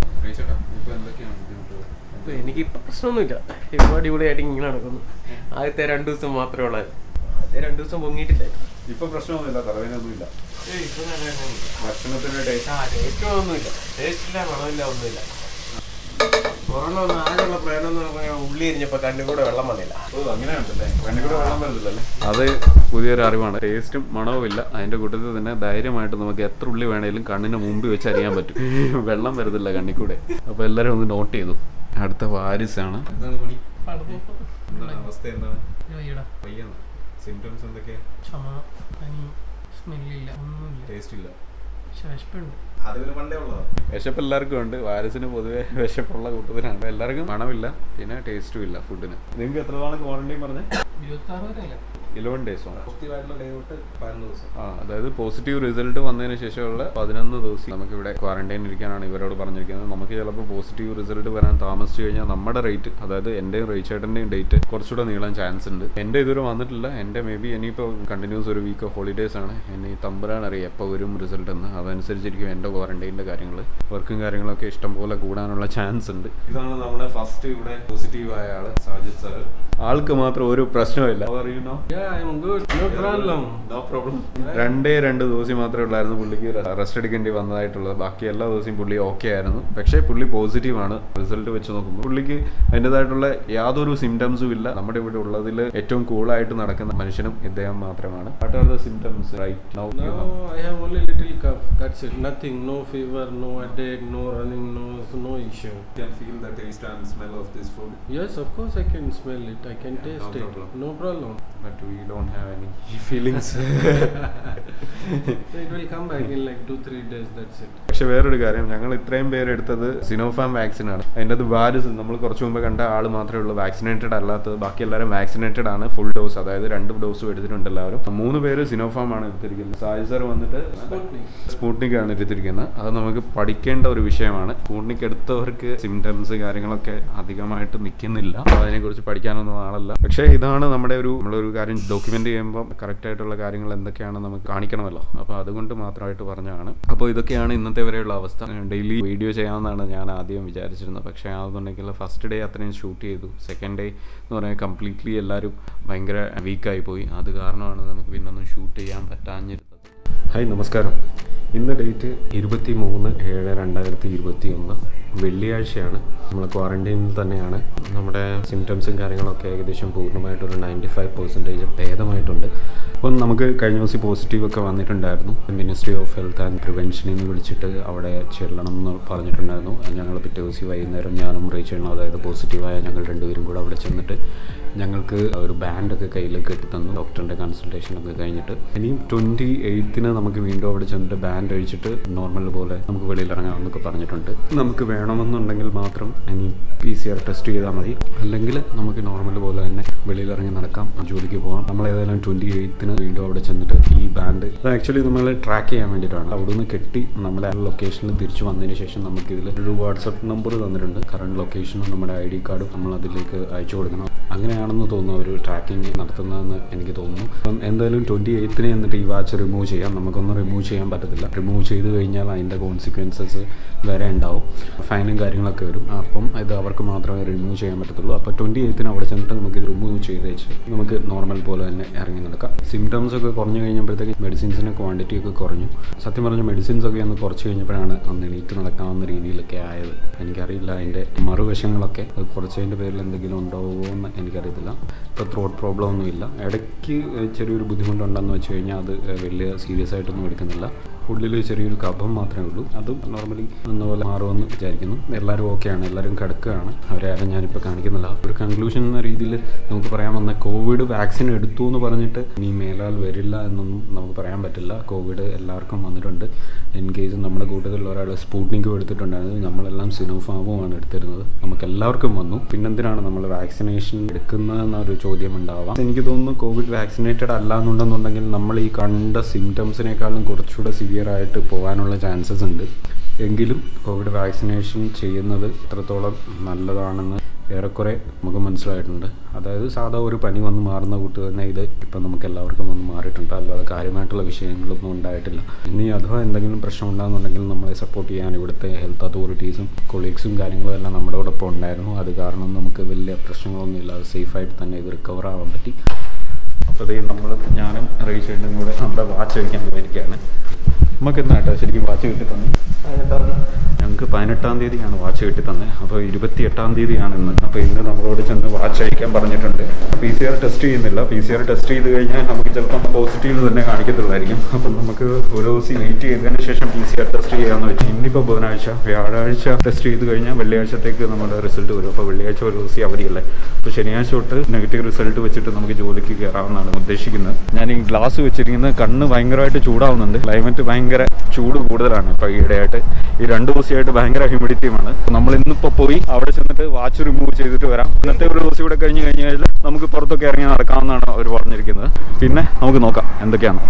[SPEAKER 3] ഇപ്പൊ എനിക്ക് ഇപ്പൊ പ്രശ്നമൊന്നുമില്ല ഇപ്പൊ അടിപൊളിയായിട്ട് ഇങ്ങനെ നടക്കുന്നു ആദ്യത്തെ രണ്ടു ദിവസം മാത്രമേ ഉള്ളായിരുന്നു ആദ്യത്തെ രണ്ടു ദിവസം പൊങ്ങിയിട്ടില്ല
[SPEAKER 1] ഇപ്പൊ പ്രശ്നമൊന്നുമില്ല തലവേദനയൊന്നുമില്ല ഭക്ഷണത്തിന്റെ ടേസ്റ്റ്
[SPEAKER 3] ടേസ്റ്റൊന്നുമില്ല ടേസ്റ്റ് ഇല്ല മണമില്ല ഒന്നുമില്ല കൊറോണ ഒന്ന് ആകെയുള്ള പ്രയോജനം എന്ന് പറഞ്ഞാൽ ഉള്ളി എരിഞ്ഞപ്പോ കണ്ണു കൂടെ വെള്ളം വന്നില്ല
[SPEAKER 1] അത് പുതിയൊരു അറിവാണ് ടേസ്റ്റും മണവും ഇല്ല അതിന്റെ കൂട്ടത്തിൽ തന്നെ ധൈര്യമായിട്ട് നമുക്ക് എത്ര ഉള്ളി വേണേലും കണ്ണിന് മുമ്പിൽ വെച്ച് അറിയാൻ പറ്റും വെള്ളം വരുന്നില്ല കണ്ണിൽ കൂടെ അപ്പൊ എല്ലാരും ഒന്ന് നോട്ട് ചെയ്തു അടുത്ത വാരിസാണ് എന്താണ് പണി എന്താണ് അവസ്ഥ എന്താണ് പയ്യാണ് സിംറ്റംസ് എന്തൊക്കെയാ
[SPEAKER 4] ചുമ പനി സ്മെല്ലില്ല ഒന്നുമില്ല
[SPEAKER 1] ടേസ്റ്റ് ഇല്ല
[SPEAKER 4] പക്ഷെ വിശപ്പുണ്ട്
[SPEAKER 1] വിശപ്പ് എല്ലാവർക്കും ഉണ്ട് വാരസിന് പൊതുവെ വിശപ്പുള്ള കൂട്ടത്തിനാണ് എല്ലാവർക്കും മണമില്ല പിന്നെ ടേസ്റ്റും ഇല്ല ഫുഡിന് നിങ്ങൾക്ക് എത്ര നാളെ ക്വാറന്റൈൻ പറഞ്ഞേ
[SPEAKER 4] ഇരുപത്തി ആറ് വരെ അല്ല
[SPEAKER 1] ഇലവൻ ഡേയ്സോ
[SPEAKER 2] പോസിറ്റീവായിട്ടുള്ള ഡേ തൊട്ട് പതിനൊന്ന് ദിവസം
[SPEAKER 1] ആ അതായത് പോസിറ്റീവ് റിസൾട്ട് വന്നതിന് ശേഷമുള്ള പതിനൊന്ന് ദിവസം നമുക്ക് ഇവിടെ ക്വാറന്റൈൻ ഇരിക്കാനാണ് ഇവരോട് പറഞ്ഞിരിക്കുന്നത് നമുക്ക് ചിലപ്പോൾ പോസിറ്റീവ് റിസൾട്ട് വരാൻ താമസിച്ചു കഴിഞ്ഞാൽ നമ്മുടെ റേറ്റ് അതായത് എൻ്റെയും റേച്ചേട്ടൻ്റെയും ഡേറ്റ് കുറച്ചുകൂടെ നീളാൻ ചാൻസ് ഉണ്ട് എൻ്റെ ഇതുവരെ വന്നിട്ടില്ല എൻ്റെ മേ ബി ഇനിയിപ്പോൾ കണ്ടിന്യൂസ് ഒരു വീക്ക് ഹോളിഡേയ്സ് ആണ് എന്നെ ഈ തമ്പുരാൻ അറിയാം എപ്പോൾ വരും റിസൾട്ട് എന്ന് അതനുസരിച്ചിരിക്കും എൻ്റെ ക്വാറന്റൈൻ്റെ കാര്യങ്ങൾ വർക്കും കാര്യങ്ങളൊക്കെ ഇഷ്ടം പോലെ കൂടാനുള്ള ചാൻസ് ഉണ്ട് ഇതാണ് നമ്മുടെ ഫസ്റ്റ് ഇവിടെ പോസിറ്റീവ് ആയ ആള് സാജിദ് സാർ ആൾക്ക് മാത്രം ഒരു പ്രശ്നമില്ല അറിയുന്നോ
[SPEAKER 3] Yeah, I'm good. No problem.
[SPEAKER 1] No problem രണ്ടേ രണ്ട് ദിവസം മാത്രമേ ഉള്ളായിരുന്നു പുള്ളിക്ക് റെസ്റ്റ് എടുക്കേണ്ടി വന്നതായിട്ടുള്ളത് ബാക്കി എല്ലാ ദിവസവും പുള്ളി ഓക്കെ ആയിരുന്നു പക്ഷേ പുള്ളി പോസിറ്റീവ് ആണ് റിസൾട്ട് വെച്ച് നോക്കുമ്പോൾ പുള്ളിക്ക് അതിൻ്റെതായിട്ടുള്ള യാതൊരു സിംറ്റംസും ഇല്ല നമ്മുടെ ഇവിടെ ഉള്ളതിൽ ഏറ്റവും കൂളായിട്ട് നടക്കുന്ന മനുഷ്യനും ഇദ്ദേഹം മാത്രമാണ് what are the symptoms right now
[SPEAKER 3] No, I have only little cough. That's it. Nothing. No fever, no headache, no running nose, no issue.
[SPEAKER 1] can feel the taste and smell of this food
[SPEAKER 3] Yes, of course I can smell it. I can taste it.
[SPEAKER 1] problem.
[SPEAKER 3] No problem.
[SPEAKER 1] but we don't have any feelings
[SPEAKER 3] It will come back in like two, three days. That's it.
[SPEAKER 1] പക്ഷെ വേറൊരു കാര്യം ഞങ്ങൾ ഇത്രയും പേര് എടുത്തത് Sinopharm vaccine ആണ് അതിൻ്റെ അത് വാരസ് നമ്മൾ കുറച്ച് മുമ്പ് കണ്ട ആൾ മാത്രമേ ഉള്ളൂ വാക്സിനേറ്റഡ് അല്ലാത്തത് ബാക്കി എല്ലാവരും വാക്സിനേറ്റഡ് ആണ് ഫുൾ ഡോസ് അതായത് രണ്ട് ഡോസും എടുത്തിട്ടുണ്ട് എല്ലാവരും മൂന്ന് പേര് സിനോഫാം ആണ് എടുത്തിരിക്കുന്നത് സായി സാർ വന്നിട്ട് സ്പൂട്നിക് ആണ് എടുത്തിരിക്കുന്നത് അത് നമുക്ക് പഠിക്കേണ്ട ഒരു വിഷയമാണ് സ്പൂട്നിക് എടുത്തവർക്ക് സിംറ്റംസ് കാര്യങ്ങളൊക്കെ അധികമായിട്ട് നിൽക്കുന്നില്ല അതിനെക്കുറിച്ച് പഠിക്കാനൊന്നും ആളല്ല പക്ഷേ ഇതാണ് നമ്മുടെ ഒരു നമ്മളൊരു കാര്യം ഡോക്യുമെന്റ് ചെയ്യുമ്പോൾ കറക്റ്റ് ആയിട്ടുള്ള കാര്യങ്ങൾ എന്തൊക്കെയാണ് നമുക്ക് കാണിക്കണമല്ലോ അപ്പോൾ അതുകൊണ്ട് മാത്രമായിട്ട് പറഞ്ഞതാണ് അപ്പോൾ ഇതൊക്കെയാണ് ഇന്നത്തെ വരെയുള്ള അവസ്ഥ ഡെയിലി വീഡിയോ ചെയ്യാമെന്നാണ് ഞാൻ ആദ്യം വിചാരിച്ചിരുന്നത് പക്ഷേ അതെന്നുണ്ടെങ്കിൽ ഫസ്റ്റ് ഡേ അത്രയും ഷൂട്ട് ചെയ്തു സെക്കൻഡ് ഡേ എന്ന് പറഞ്ഞാൽ കംപ്ലീറ്റ്ലി എല്ലാവരും ഭയങ്കര വീക്കായി പോയി അത് കാരണമാണ് നമുക്ക് പിന്നെ ഒന്നും ഷൂട്ട് ചെയ്യാൻ പറ്റാഞ്ഞിരുന്നത് ഹായ് നമസ്കാരം ഇന്ന് ഡേറ്റ് ഇരുപത്തി മൂന്ന് ഏഴ് രണ്ടായിരത്തി ഇരുപത്തി ഒന്ന് വെള്ളിയാഴ്ചയാണ് നമ്മൾ ക്വാറൻറ്റൈനിൽ തന്നെയാണ് നമ്മുടെ സിംറ്റംസും കാര്യങ്ങളൊക്കെ ഏകദേശം പൂർണ്ണമായിട്ട് ഒരു നയൻറ്റി ഫൈവ് പെർസെൻറ്റേജ് ഭേദമായിട്ടുണ്ട് അപ്പം നമുക്ക് കഴിഞ്ഞ ദിവസം പോസിറ്റീവ് ഒക്കെ വന്നിട്ടുണ്ടായിരുന്നു മിനിസ്ട്രി ഓഫ് ഹെൽത്ത് ആൻഡ് പ്രിവെൻഷനിൽ നിന്ന് വിളിച്ചിട്ട് അവിടെ ചെല്ലണം എന്ന് പറഞ്ഞിട്ടുണ്ടായിരുന്നു ഞങ്ങൾ പിറ്റേ ദിവസം വൈകുന്നേരം ഞാനും റീച്ച് ചെയ്യണം അതായത് പോസിറ്റീവായ ഞങ്ങൾ രണ്ടുപേരും കൂടെ അവിടെ ചെന്നിട്ട് ഞങ്ങൾക്ക് ഒരു ബാൻഡൊക്കെ കയ്യിലേക്ക് കെട്ടി തന്നു ഡോക്ടറിൻ്റെ കൺസൾട്ടേഷൻ ഒക്കെ കഴിഞ്ഞിട്ട് ഇനിയും ട്വൻറ്റി എയ്ത്തിന് നമുക്ക് വീണ്ടും അവിടെ ചെന്നിട്ട് ബാൻഡ് അഴിച്ചിട്ട് നോർമൽ പോലെ നമുക്ക് വെളിയിൽ ഇറങ്ങാമെന്നൊക്കെ പറഞ്ഞിട്ടുണ്ട് നമുക്ക് വേണമെന്നുണ്ടെങ്കിൽ മാത്രം ഇനി പി സി ആർ ടെസ്റ്റ് ചെയ്താൽ മതി അല്ലെങ്കിൽ നമുക്ക് നോർമൽ പോലെ തന്നെ വെളിയിൽ ഇറങ്ങി നടക്കാം ജോലിക്ക് പോകാം നമ്മൾ ഏതായാലും ട്വൻറ്റി എയ്ത്തിന് വീണ്ടും അവിടെ ചെന്നിട്ട് ഈ ബാൻഡ് അത് ആക്ച്വലി നമ്മൾ ട്രാക്ക് ചെയ്യാൻ വേണ്ടിയിട്ടാണ് അവിടുന്ന് കെട്ടി നമ്മളെ ആ ലൊക്കേഷനിൽ തിരിച്ചു വന്നതിന് ശേഷം നമുക്ക് ഇതിൽ ഒരു വാട്സപ്പ് നമ്പർ തന്നിട്ടുണ്ട് കറണ്ട് ലൊക്കേഷനും നമ്മുടെ ഐ ഡി കാർഡും നമ്മൾ അതിലേക്ക് അയച്ചു കൊടുക്കണം അങ്ങനെയാണെന്ന് തോന്നുന്നു ഒരു ട്രാക്കിംഗ് നടത്തുന്നതെന്ന് എനിക്ക് തോന്നുന്നു അപ്പം എന്തായാലും ട്വൻറ്റി എയ്ത്തിന് എന്നിട്ട് ഈ വാച്ച് റിമൂവ് ചെയ്യാം നമുക്കൊന്നും റിമൂവ് ചെയ്യാൻ പറ്റത്തില്ല റിമൂവ് ചെയ്ത് കഴിഞ്ഞാൽ അതിൻ്റെ കോൺസിക്വൻസസ് വരെ ഉണ്ടാവും ഫൈനും കാര്യങ്ങളൊക്കെ വരും അപ്പം ഇത് അവർക്ക് മാത്രമേ റിമൂവ് ചെയ്യാൻ പറ്റത്തുള്ളൂ അപ്പോൾ ട്വൻറ്റി എയ്ത്തിന് അവിടെ ചെന്നിട്ട് നമുക്ക് ഇത് റിമൂവ് ചെയ്ത് വെച്ച് നമുക്ക് നോർമൽ പോലെ തന്നെ ഇറങ്ങി നടക്കാം സിംറ്റംസ് ഒക്കെ കുറഞ്ഞു കഴിഞ്ഞപ്പോഴത്തേക്ക് മെഡിസിൻസിൻ്റെ ക്വാണ്ടിറ്റി ഒക്കെ കുറഞ്ഞു സത്യം പറഞ്ഞ മെഡിസിൻസ് ഒക്കെ ഒന്ന് കുറച്ച് കഴിഞ്ഞപ്പോഴാണ് ഒന്ന് എണീറ്റ് നടക്കാവുന്ന രീതിയിലൊക്കെ ആയത് എനിക്കറിയില്ല അതിൻ്റെ മറുവശങ്ങളൊക്കെ അത് കുറച്ചതിൻ്റെ പേരിൽ എന്തെങ്കിലും ഉണ്ടാവുമോ എന്ന് എനിക്കറിയത്തില്ല ഇപ്പോൾ ത്രോട്ട് പ്രോബ്ലം ഒന്നുമില്ല ഇടയ്ക്ക് ചെറിയൊരു ബുദ്ധിമുട്ടുണ്ടെന്ന് വെച്ച് കഴിഞ്ഞാൽ അത് വലിയ സീരിയസ് ആയിട്ടൊന്നും എടുക്കുന്നില്ല ഉള്ളിൽ ചെറിയൊരു കഫം മാത്രമേ ഉള്ളൂ അതും നോർമലി എന്ന പോലെ മാറുമെന്ന് വിചാരിക്കുന്നു എല്ലാവരും ഓക്കെയാണ് എല്ലാവരും കിടക്കുകയാണ് അവരെ ആരും ഞാനിപ്പോൾ കാണിക്കുന്നില്ല ഒരു കൺക്ലൂഷൻ എന്ന രീതിയിൽ നമുക്ക് പറയാൻ വന്ന കോവിഡ് വാക്സിൻ എടുത്തു എന്ന് പറഞ്ഞിട്ട് ഇനി മേലാൽ വരില്ല എന്നൊന്നും നമുക്ക് പറയാൻ പറ്റില്ല കോവിഡ് എല്ലാവർക്കും വന്നിട്ടുണ്ട് ഇൻ കേസ് നമ്മുടെ കൂട്ടത്തിൽ ഒരാൾ സ്പൂട്നിക്കും എടുത്തിട്ടുണ്ടായിരുന്നു നമ്മളെല്ലാം സിനോഫാമുമാണ് എടുത്തിരുന്നത് നമുക്ക് എല്ലാവർക്കും വന്നു പിന്നെന്തിനാണ് നമ്മൾ വാക്സിനേഷൻ എടുക്കുന്നതെന്നൊരു ചോദ്യം ഉണ്ടാവാം എനിക്ക് തോന്നുന്നു കോവിഡ് വാക്സിനേറ്റഡ് അല്ല എന്നുണ്ടെന്നുണ്ടെങ്കിൽ നമ്മൾ ഈ കണ്ട സിംറ്റംസിനേക്കാളും കുറച്ചുകൂടെ സിവിയർ ആയിട്ട് പോകാനുള്ള ചാൻസസ് ഉണ്ട് എങ്കിലും കോവിഡ് വാക്സിനേഷൻ ചെയ്യുന്നത് എത്രത്തോളം നല്ലതാണെന്ന് ഏറെക്കുറെ നമുക്ക് മനസ്സിലായിട്ടുണ്ട് അതായത് സാധാ ഒരു പനി വന്ന് മാറുന്ന കൂട്ട് തന്നെ ഇത് ഇപ്പം നമുക്ക് എല്ലാവർക്കും വന്ന് മാറിയിട്ടുണ്ട് അല്ലാതെ കാര്യമായിട്ടുള്ള വിഷയങ്ങളൊന്നും ഉണ്ടായിട്ടില്ല ഇനി അഥവാ എന്തെങ്കിലും പ്രശ്നം ഉണ്ടാകുന്നുണ്ടെങ്കിൽ നമ്മളെ സപ്പോർട്ട് ചെയ്യാൻ ഇവിടുത്തെ ഹെൽത്ത് അതോറിറ്റീസും കൊളീഗ്സും കാര്യങ്ങളും എല്ലാം നമ്മുടെ ഒപ്പം ഉണ്ടായിരുന്നു അത് കാരണം നമുക്ക് വലിയ പ്രശ്നങ്ങളൊന്നും ഇല്ലാതെ സേഫായിട്ട് തന്നെ ഇത് റിക്കവർ ആവാൻ പറ്റി അപ്പോൾ ഇത് നമ്മൾ ഞാനും റീച്ചേണ്ടും കൂടെ നമ്മുടെ വാച്ച് കഴിക്കാൻ പോയിരിക്കുകയാണ് നമുക്ക് എന്നാ കേട്ടോ ശരിക്കും വാച്ച് കിട്ടി തന്നെ ഞങ്ങൾക്ക് പതിനെട്ടാം തീയതിയാണ് വാച്ച് കിട്ടി തന്നെ അപ്പോൾ ഇരുപത്തി എട്ടാം തീയതിയാണ് ഇന്ന് അപ്പോൾ ഇന്ന് നമ്മളോട് ചെന്ന് വാച്ച് അയക്കാൻ പറഞ്ഞിട്ടുണ്ട് പി സി ആർ ടെസ്റ്റ് ചെയ്യുന്നില്ല പി സി ആർ ടെസ്റ്റ് ചെയ്ത് കഴിഞ്ഞാൽ നമുക്ക് ചിലപ്പം പോസിറ്റീവ് തന്നെ കാണിക്കത്തുള്ളായിരിക്കും അപ്പം നമുക്ക് ഒരു ദിവസം വെയിറ്റ് ചെയ്തതിന് ശേഷം പി സി ആർ ടെസ്റ്റ് ചെയ്യാമെന്ന് വെച്ചു ഇന്നിപ്പോൾ ബുധനാഴ്ച വ്യാഴാഴ്ച ടെസ്റ്റ് ചെയ്ത് കഴിഞ്ഞാൽ വെള്ളിയാഴ്ചത്തേക്ക് നമ്മുടെ റിസൾട്ട് വരും അപ്പോൾ വെള്ളിയാഴ്ച ഒരു ദിവസം അവധിയല്ലേ അപ്പോൾ ശനിയാഴ്ച തൊട്ട് നെഗറ്റീവ് റിസൾട്ട് വെച്ചിട്ട് നമുക്ക് ജോലിക്ക് കയറാമെന്നാണ് ഉദ്ദേശിക്കുന്നത് ഞാൻ ഈ ഗ്ലാസ് വെച്ചിരിക്കുന്നത് കണ്ണ് ഭയങ്കരമായിട്ട് ചൂടാവുന്നുണ്ട് ക്ലൈമറ്റ് ഭയങ്കര ചൂട് കൂടുതലാണ് ഇപ്പോൾ ഈയിടെയായിട്ട് ഈ രണ്ട് ദിവസമായിട്ട് ഭയങ്കര ഹ്യൂമിഡിറ്റിയുമാണ് നമ്മൾ ഇന്നിപ്പോൾ പോയി അവിടെ ചെന്നിട്ട് വാച്ച് റിമൂവ് ചെയ്തിട്ട് വരാം ഇന്നത്തെ ഒരു ദിവസം ഇവിടെ കഴിഞ്ഞ് കഴിഞ്ഞ് കഴിഞ്ഞാൽ നമുക്ക് പുറത്തൊക്കെ ഇറങ്ങി നടക്കാമെന്നാണ് അവർ പറഞ്ഞിരിക്കുന്നത് പിന്നെ നമുക്ക് നോക്കാം എന്തൊക്കെയാണ്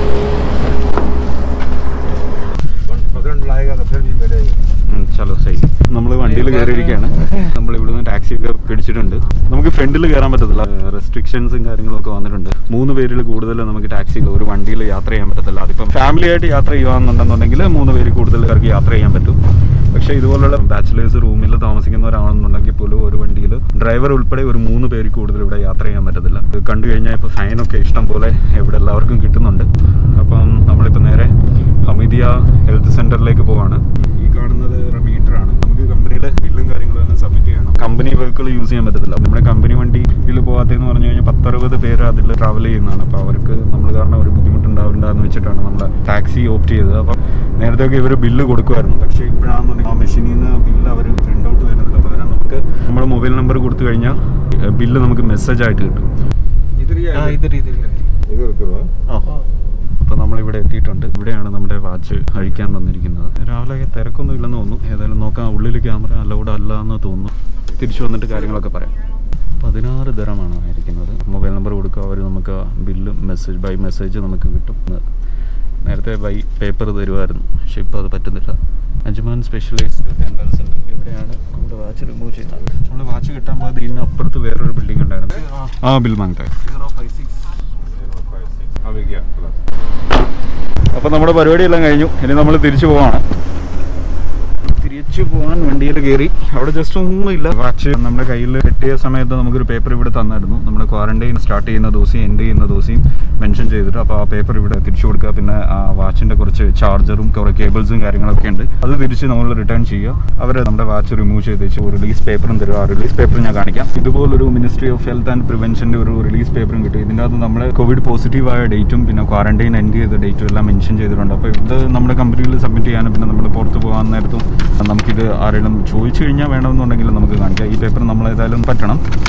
[SPEAKER 3] पसंद लाएगा तो फिर भी मिलेगा
[SPEAKER 1] ഉം, ചലോ സൈ നമ്മൾ വണ്ടിയിൽ കയറിയിരിക്കുകയാണ് നമ്മൾ ഇവിടുന്ന് ടാക്സി ഒക്കെ പിടിച്ചിട്ടുണ്ട് നമുക്ക് ഫ്രണ്ടിൽ കയറാൻ പറ്റത്തില്ല റെസ്ട്രിക്ഷൻസും കാര്യങ്ങളൊക്കെ വന്നിട്ടുണ്ട് മൂന്ന് പേരിൽ കൂടുതൽ നമുക്ക് ടാക്സിയിൽ ഒരു വണ്ടിയിൽ യാത്ര ചെയ്യാൻ പറ്റത്തില്ല അതിപ്പം ഫാമിലി ആയിട്ട് യാത്ര ചെയ്യുകയാണെന്നുണ്ടെന്നുണ്ടെങ്കിൽ മൂന്ന് പേര് കൂടുതൽ ഇറക്കി യാത്ര ചെയ്യാൻ പറ്റും പക്ഷേ ഇതുപോലുള്ള ബാച്ചിലേഴ്സ് റൂമിൽ താമസിക്കുന്നവരാണെന്നുണ്ടെങ്കിൽ പോലും ഒരു വണ്ടിയിൽ ഡ്രൈവർ ഉൾപ്പെടെ ഒരു മൂന്ന് പേര് കൂടുതൽ ഇവിടെ യാത്ര ചെയ്യാൻ പറ്റത്തില്ല ഇത് കണ്ടു കഴിഞ്ഞാൽ ഇപ്പോൾ ഫൈനൊക്കെ ഇഷ്ടം പോലെ ഇവിടെ എല്ലാവർക്കും കിട്ടുന്നുണ്ട് അപ്പം നമ്മളിപ്പോൾ നേരെ ഹമീദിയ ഹെൽത്ത് സെന്ററിലേക്ക് പോവാണ് ഈ കാണുന്നത് മീറ്ററാണ് നമുക്ക് കമ്പനിയുടെ ബില്ലും കാര്യങ്ങളും എല്ലാം സബ്മിറ്റ് ചെയ്യണം കമ്പനി വെഹിക്കിൾ യൂസ് ചെയ്യാൻ പറ്റത്തില്ല നമ്മുടെ കമ്പനി വണ്ടിയിൽ പോകാത്തതെന്ന് പറഞ്ഞു കഴിഞ്ഞാൽ പത്തറുപത് പേര് അതിൽ ട്രാവൽ ചെയ്യുന്നതാണ് അപ്പോൾ അവർക്ക് നമ്മൾ കാരണം ഒരു ബുദ്ധിമുട്ടുണ്ടാവില്ല എന്ന് വെച്ചിട്ടാണ് നമ്മൾ ടാക്സി ഓപ്റ്റ് ചെയ്തത് അപ്പം നേരത്തെയൊക്കെ ഇവർ ബില്ല് കൊടുക്കുമായിരുന്നു പക്ഷേ ഇപ്പോഴാണെന്നുണ്ടെങ്കിൽ ആ മെഷീനിൽ നിന്ന് ബില്ല് അവർ പ്രിൻ്റ് ഔട്ട് തരുന്നില്ല പകരം നമുക്ക് നമ്മുടെ മൊബൈൽ നമ്പർ കൊടുത്തു കഴിഞ്ഞാൽ ബില്ല് നമുക്ക് മെസ്സേജ് ആയിട്ട് കിട്ടും
[SPEAKER 3] इधर ही
[SPEAKER 4] ആ ഇതൊരു ഇതില്ല
[SPEAKER 3] इधर उतरो
[SPEAKER 1] അപ്പോൾ നമ്മളിവിടെ എത്തിയിട്ടുണ്ട് ഇവിടെയാണ് നമ്മുടെ വാച്ച് അഴിക്കാൻ വന്നിരിക്കുന്നത് രാവിലെ തിരക്കൊന്നും ഇല്ലെന്ന് തോന്നുന്നു ഏതായാലും നോക്കാം ഉള്ളിൽ ക്യാമറ അലൗഡ് അല്ല എന്ന് തോന്നുന്നു തിരിച്ചു വന്നിട്ട് കാര്യങ്ങളൊക്കെ പറയാം പതിനാറ് ദരമാണ് ആയിരിക്കുന്നത് മൊബൈൽ നമ്പർ കൊടുക്കുക അവർ നമുക്ക് ബില്ല് മെസ്സേജ് ബൈ മെസ്സേജ് നമുക്ക് കിട്ടും നേരത്തെ ബൈ പേപ്പർ തരുമായിരുന്നു പക്ഷേ ഇപ്പോൾ അത് പറ്റുന്നില്ല അജ്മാൻ സ്പെഷ്യലൈസ്ഡ് ഡെൻറ്റൽസ് ഉണ്ട് ഇവിടെയാണ് നമ്മുടെ വാച്ച് റിമൂവ് ചെയ്യുന്നത് നമ്മൾ വാച്ച് കിട്ടാൻ പോയത് ഇതിന് അപ്പുറത്ത് വേറൊരു ബിൽഡിംഗ് ഉണ്ടായിരുന്നു ആ ബിൽ മാങ്ങട്ടെ
[SPEAKER 3] अभी क्या प्लस
[SPEAKER 1] അപ്പോൾ നമ്മുടെ പരിപാടിയെല്ലാം കഴിഞ്ഞു ഇനി നമ്മൾ തിരിച്ചു പോവാണ് തിരിച്ചു പോകാൻ വണ്ടിയിൽ കയറി അവിടെ ജസ്റ്റ് ഒന്നുമില്ല വാച്ച് നമ്മുടെ കയ്യിൽ കിട്ടിയ സമയത്ത് നമുക്കൊരു പേപ്പർ ഇവിടെ തന്നായിരുന്നു നമ്മുടെ ക്വാറന്റൈൻ സ്റ്റാർട്ട് ചെയ്യുന്ന ദിവസം എൻഡ് ചെയ്യുന്ന ദിവസം മെൻഷൻ ചെയ്തിട്ട് അപ്പോൾ ആ പേപ്പർ ഇവിടെ തിരിച്ചു കൊടുക്കുക പിന്നെ ആ വാച്ചിൻ്റെ കുറച്ച് ചാർജറും കുറേ കേബിൾസും കാര്യങ്ങളൊക്കെ ഉണ്ട് അത് തിരിച്ച് നമ്മൾ റിട്ടേൺ ചെയ്യുക അവർ നമ്മുടെ വാച്ച് റിമൂവ് ചെയ്ത് വെച്ച് ഒരു റിലീസ് പേപ്പറും തരും ആ റിലീസ് പേപ്പർ ഞാൻ കാണിക്കാം ഇതുപോലൊരു മിനിസ്ട്രി ഓഫ് ഹെൽത്ത് ആൻഡ് പ്രിവെൻഷൻ്റെ ഒരു റിലീസ് പേപ്പറും കിട്ടും ഇതിൻ്റെ അകത്ത് നമ്മൾ കോവിഡ് പോസിറ്റീവായ ഡേറ്റും പിന്നെ ക്വാറന്റൈൻ എൻഡ് ചെയ്ത ഡേറ്റും എല്ലാം മെൻഷൻ ചെയ്തിട്ടുണ്ട് അപ്പോൾ ഇത് നമ്മുടെ കമ്പനിയിൽ സബ്മിറ്റ് ചെയ്യാനും പിന്നെ നമ്മൾ പുറത്ത് പോകാൻ നേരത്തും നമുക്കിത് ആരെങ്കിലും ചോദിച്ചു കഴിഞ്ഞാൽ വേണമെന്നുണ്ടെങ്കിൽ നമുക്ക് കാണിക്കാം ഈ പേപ്പർ നമ്മൾ ഏതായാലും പറ്റണം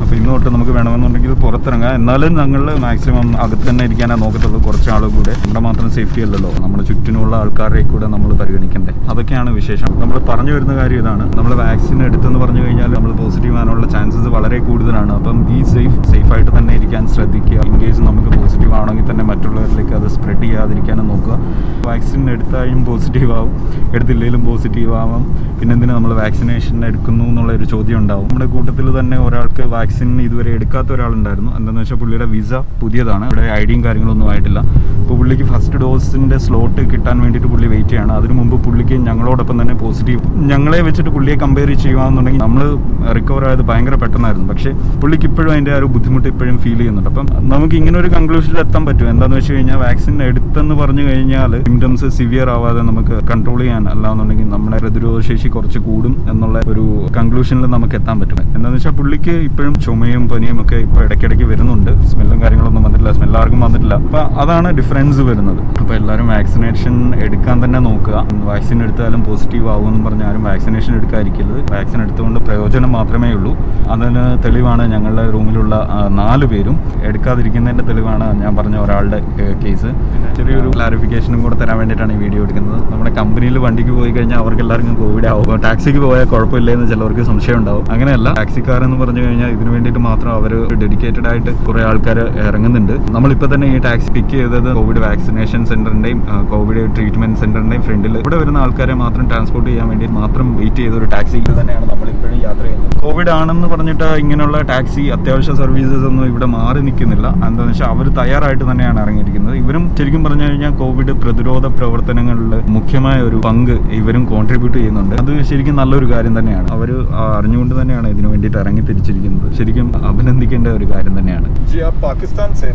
[SPEAKER 5] അപ്പോൾ ഇന്ന് തൊട്ട് നമുക്ക് വേണമെന്നുണ്ടെങ്കിൽ പുറത്തിറങ്ങാം എന്നാലും ഞങ്ങൾ മാക്സിമം അകത്ത് തന്നെ ഇരിക്കാനേ നോക്കത്തുള്ളൂ കുറച്ച് ആൾ കൂടെ നമ്മുടെ മാത്രം സേഫ്റ്റി അല്ലല്ലോ നമ്മുടെ ചുറ്റിനുള്ള ആൾക്കാരെ കൂടെ നമ്മൾ പരിഗണിക്കണ്ടേ അതൊക്കെയാണ് വിശേഷം നമ്മൾ പറഞ്ഞു വരുന്ന കാര്യം ഇതാണ് നമ്മൾ വാക്സിൻ എടുത്തെന്ന് പറഞ്ഞു കഴിഞ്ഞാൽ നമ്മൾ പോസിറ്റീവ് ആകാനുള്ള ചാൻസസ് വളരെ കൂടുതലാണ് അപ്പം ബി സേഫ് സേഫ് ആയിട്ട് തന്നെ ഇരിക്കാൻ ശ്രദ്ധിക്കുക ഇൻ കേസ് നമുക്ക് പോസിറ്റീവ് ആണെങ്കിൽ തന്നെ മറ്റുള്ളവരിലേക്ക് അത് സ്പ്രെഡ് ചെയ്യാതിരിക്കാനും നോക്കുക വാക്സിൻ എടുത്താലും പോസിറ്റീവ് ആവും എടുത്തില്ലെങ്കിലും പോസിറ്റീവ് ആവാം പിന്നെ എന്തിനാ നമ്മൾ വാക്സിനേഷൻ എടുക്കുന്നു എന്നുള്ള ഒരു ചോദ്യം ഉണ്ടാവും നമ്മുടെ കൂട്ടത്തിൽ തന്നെ ഒരാൾക്ക് വാക്സിൻ ഇതുവരെ എടുക്കാത്ത ഒരാളുണ്ടായിരുന്നു എന്താണെന്ന് വെച്ചാൽ പുള്ളിയുടെ വിസ പുതിയതാണ് ഇവിടെ ഐ ഡിയും കാര്യങ്ങളൊന്നും ആയിട്ടില്ല അപ്പോൾ പുള്ളിക്ക് ഫസ്റ്റ് ഡോസിൻ്റെ സ്ലോട്ട് കിട്ടാൻ വേണ്ടിയിട്ട് പുള്ളി വെയിറ്റ് ചെയ്യാണ് അതിനു മുമ്പ് പുള്ളിക്ക് ഞങ്ങളോടൊപ്പം തന്നെ പോസിറ്റീവ് ഞങ്ങളെ വെച്ചിട്ട് പുള്ളിയെ കമ്പയർ ചെയ്യുകയാണെന്നുണ്ടെങ്കിൽ നമ്മൾ റിക്കവർ ആയത് ഭയങ്കര പെട്ടെന്നായിരുന്നു പക്ഷേ പുള്ളിക്ക് ഇപ്പോഴും അതിൻ്റെ ആ ഒരു ബുദ്ധിമുട്ട് ഇപ്പോഴും ഫീൽ ചെയ്യുന്നുണ്ട് അപ്പം നമുക്ക് ഇങ്ങനെ ഒരു കൺക്ലൂഷനിൽ എത്താൻ പറ്റും എന്താണെന്ന് വെച്ച് കഴിഞ്ഞാൽ വാക്സിൻ എടുത്തെന്ന് പറഞ്ഞു കഴിഞ്ഞാൽ സിംറ്റംസ് സിവിയർ ആവാതെ നമുക്ക് കൺട്രോൾ ചെയ്യാൻ അല്ലാന്നുണ്ടെങ്കിൽ നമ്മുടെ പ്രതിരോധശേഷി കുറച്ച് കൂടും എന്നുള്ള ഒരു കൺക്ലൂഷനിൽ നമുക്ക് എത്താൻ പറ്റും എന്താണെന്ന് വെച്ചാൽ പുള്ളിക്ക് ഇപ്പോഴും ചുമയും പനിയും ഒക്കെ ഇപ്പോൾ ഇടയ്ക്കിടയ്ക്ക് വരുന്നുണ്ട് സ്മെല്ലും കാര്യങ്ങളൊന്നും വന്നിട്ടില്ല സ്മെല്ല് ആർക്കും വന്നിട്ടില്ല അപ്പോൾ അതാണ് ഡിഫറൻസ് വരുന്നത് അപ്പോൾ എല്ലാവരും വാക്സിനേഷൻ എടുക്കാൻ തന്നെ നോക്കുക വാക്സിൻ എടുത്താലും പോസിറ്റീവ് ആവുമെന്ന് പറഞ്ഞ് ആരും വാക്സിനേഷൻ എടുക്കാതിരിക്കരുത് വാക്സിൻ എടുത്തുകൊണ്ട് പ്രയോജനം മാത്രമേ ഉള്ളൂ അതിന് തെളിവാണ് ഞങ്ങളുടെ റൂമിലുള്ള ആ, നാല് പേരും എടുക്കാതിരിക്കുന്നതിൻ്റെ തെളിവാണ് ഞാൻ പറഞ്ഞ ഒരാളുടെ കേസ് ചെറിയൊരു ക്ലാരിഫിക്കേഷനും കൂടെ തരാൻ വേണ്ടിയിട്ടാണ് ഈ വീഡിയോ എടുക്കുന്നത് നമ്മുടെ കമ്പനിയിൽ വണ്ടിക്ക് പോയി കഴിഞ്ഞാൽ അവർക്ക് എല്ലാവർക്കും കോവിഡ് ആവും അപ്പോൾ ടാക്സിക്ക് പോയാൽ കുഴപ്പമില്ല എന്ന് ചിലവർക്ക് സംശയം ഉണ്ടാവും അങ്ങനെയല്ല ടാക്സിക്കാർ എന്ന് പറഞ്ഞു കഴിഞ്ഞാൽ ഇതിന് വേണ്ടിയിട്ട് മാത്രം അവർ ഡെഡിക്കേറ്റഡ് ആയിട്ട് കുറേ ആൾക്കാർ ഇറങ്ങുന്നുണ്ട് നമ്മളിപ്പോൾ തന്നെ ഈ ടാക്സി പിക്ക് ചെയ്തത് കോവിഡ് വാക്സിനേഷൻ സെന്ററിന്റെയും ആ, കോവിഡ് ട്രീറ്റ്മെന്റ് സെന്ററിന്റെയും ഫ്രണ്ടിൽ ഇവിടെ വരുന്ന ആൾക്കാരെ മാത്രം ട്രാൻസ്പോർട്ട് ചെയ്യാൻ വേണ്ടി മാത്രം വെയിറ്റ് ചെയ്ത ഒരു ടാക്സി തന്നെയാണ് നമ്മൾ ഇപ്പോഴും യാത്ര ചെയ്യുന്നത് കോവിഡ് ആണെന്ന് പറഞ്ഞിട്ട് ഇങ്ങനെയുള്ള ടാക്സി അത്യാവശ്യ സർവീസസ് ഒന്നും ഇവിടെ മാറി നിൽക്കുന്നില്ല എന്താണെന്ന് വെച്ചാൽ അവർ തയ്യാറായിട്ട് തന്നെയാണ് ഇറങ്ങിയിരിക്കുന്നത് ഇവരും ശരിക്കും പറഞ്ഞു കഴിഞ്ഞാൽ കോവിഡ് പ്രതിരോധ പ്രവർത്തനങ്ങളിൽ മുഖ്യമായ ഒരു പങ്ക് ഇവരും കോൺട്രിബ്യൂട്ട് ചെയ്യുന്നുണ്ട് അത് ശരിക്കും നല്ലൊരു കാര്യം തന്നെയാണ് അവർ അറിഞ്ഞുകൊണ്ട് തന്നെയാണ് ഇതിനു വേണ്ടിയിട്ട് ഇറങ്ങി തിരിച്ചിരിക്കുന്നത് ശരിക്കും അഭിനന്ദിക്കേണ്ട ഒരു കാര്യം തന്നെയാണ് പാകിസ്ഥാൻ സേന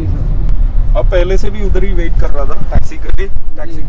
[SPEAKER 5] अब पहले से भी उधर ही वेट कर रहा था टैक्सी के लिए टैक्सी